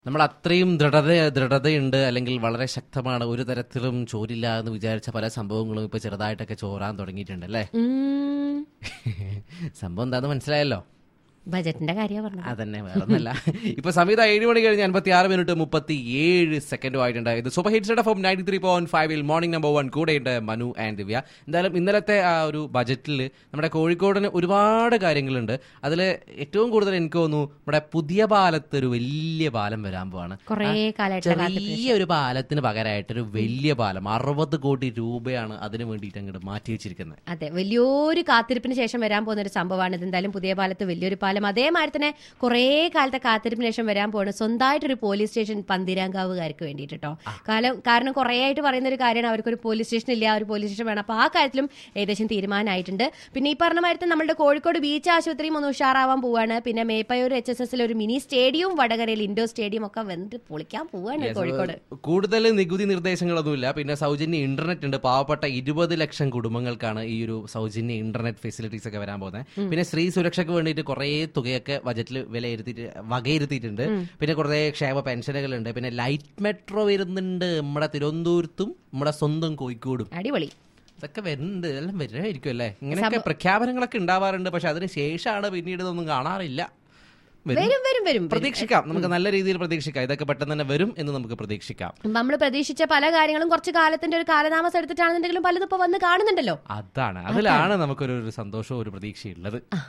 നമ്മൾ അത്രയും ദൃഢത ദൃഢതയുണ്ട് അല്ലെങ്കിൽ വളരെ ശക്തമാണ് ഒരു തരത്തിലും ചോരില്ല എന്ന് വിചാരിച്ച പല സംഭവങ്ങളും ഇപ്പൊ ചെറുതായിട്ടൊക്കെ ചോറാൻ തുടങ്ങിയിട്ടുണ്ട് അല്ലേ ഉം. സംഭവം എന്താന്ന് മനസ്സിലായല്ലോ ബജറ്റിന്റെ കാര്യമാണ് പറഞ്ഞത് അതന്നെ വേറൊന്നല്ല ഇപ്പൊ സമയത്ത് ഏഴ് മണി കഴിഞ്ഞ് അൻപത്തി ആറ് മിനിറ്റ് മുപ്പത്തി ഏഴ് സെക്കൻഡും ആയിട്ടുണ്ട് ഇത് super hits from ninety three point ഫൈവിൽ മോർണിംഗ് നമ്പർ വൺ കൂടെയുണ്ട് മനു ആൻഡ് ദിവ്യ എന്തായാലും ഇന്നലത്തെ ആ ഒരു ബജറ്റിൽ നമ്മുടെ കോഴിക്കോടിന് ഒരുപാട് കാര്യങ്ങളുണ്ട് അതിൽ ഏറ്റവും കൂടുതൽ എനിക്ക് തോന്നുന്നു നമ്മുടെ പുതിയ പാലത്ത് ഒരു വലിയ പാലം വരാൻ പോവാണ് കൊറേ കാലമായിട്ട് ചെറിയ ഒരു പാലത്തിന് പകരമായിട്ട് ഒരു വലിയ പാലം അറുപത് കോടി രൂപയാണ് അതിന് വേണ്ടിയിട്ട് അങ്ങോട്ട് മാറ്റി വെച്ചിരിക്കുന്നത് അതെ വലിയൊരു കാത്തിരിപ്പിന് ശേഷം വരാൻ പോകുന്ന ഒരു സംഭവമാണ് ഇത് എന്തായാലും പുതിയ പാലത്ത് വലിയൊരു പാലം അതേമാതിരി തന്നെ കുറേ കാലത്തെ കാത്തിരിപ്പിന് ശേഷം വരാൻ പോകുന്ന സ്വന്തമായിട്ടൊരു പോലീസ് സ്റ്റേഷൻ പന്തിരാങ്കാവുകാർക്ക് വേണ്ടിയിട്ട് കേട്ടോ കാലം കാരണം കുറേ ആയിട്ട് പറയുന്ന ഒരു കാര്യമാണ് അവർക്കൊരു പോലീസ് സ്റ്റേഷൻ ഇല്ല ആ ഒരു പോലീസ് സ്റ്റേഷൻ വേണം അപ്പോൾ ആ കാര്യത്തിലും ഏകദേശം തീരുമാനമായിട്ടുണ്ട് പിന്നെ ഈ പറഞ്ഞ മാതിരി തന്നെ നമ്മുടെ കോഴിക്കോട് ബീച്ച് ആശുപത്രിയും ഒന്ന് ഉഷാറാവാൻ പോവാണ് പിന്നെ മേപ്പയൂർ എച്ച് എസ് എസിൽ ഒരു മിനി സ്റ്റേഡിയവും വടകരയിൽ ഇൻഡോർ സ്റ്റേഡിയം ഒക്കെ വന്നിട്ട് പൊളിക്കാൻ പോവാണ് കോഴിക്കോട് കൂടുതൽ നികുതി നിർദ്ദേശങ്ങളൊന്നുമില്ല പിന്നെ സൗജന്യ ഇന്റർനെറ്റ് ഉണ്ട് പാവപ്പെട്ട ഇരുപത് ലക്ഷം കുടുംബങ്ങൾക്കാണ് ഈ ഒരു സൗജന്യ ഇന്റർനെറ്റ് ഫെസിലിറ്റീസ് ഒക്കെ വരാൻ പോകുന്നത് പിന്നെ സ്ത്രീ സുരക്ഷയ്ക്ക് വേണ്ടിയിട്ട് കുറേ തുകയൊക്കെ ബജറ്റിൽ വിലയിരുത്തിയിട്ട് വകയിരുത്തിയിട്ടുണ്ട് പിന്നെ കുറേ ക്ഷേമ പെൻഷനുകളുണ്ട് പിന്നെ ലൈറ്റ് മെട്രോ വരുന്നുണ്ട് നമ്മുടെ തിരുവനന്തപുരത്തും നമ്മുടെ സ്വന്തം കോഴിക്കോടും അടിപൊളി ഇതൊക്കെ വരുന്നുണ്ട് എല്ലാം വരുമായിരിക്കും അല്ലേ ഇങ്ങനെയൊക്കെ പ്രഖ്യാപനങ്ങളൊക്കെ ഉണ്ടാവാറുണ്ട് പക്ഷെ അതിന് ശേഷമാണ് പിന്നീട് ഇതൊന്നും കാണാറില്ല വരും. വരും വരും വരും പ്രതീക്ഷിക്കാം നമുക്ക് നല്ല രീതിയിൽ പ്രതീക്ഷിക്കാം ഇതൊക്കെ പെട്ടെന്ന് തന്നെ വരും എന്ന് നമുക്ക് പ്രതീക്ഷിക്കാം നമ്മൾ പ്രതീക്ഷിച്ച പല കാര്യങ്ങളും കുറച്ച് കാലത്തിന്റെ ഒരു കാലതാമസം എടുത്തിട്ടാണെന്നുണ്ടെങ്കിലും പലതും ഇപ്പൊ വന്ന് കാണുന്നുണ്ടല്ലോ അതാണ് അതിലാണ് നമുക്കൊരു ഒരു സന്തോഷവും ഒരു പ്രതീക്ഷയുള്ളത്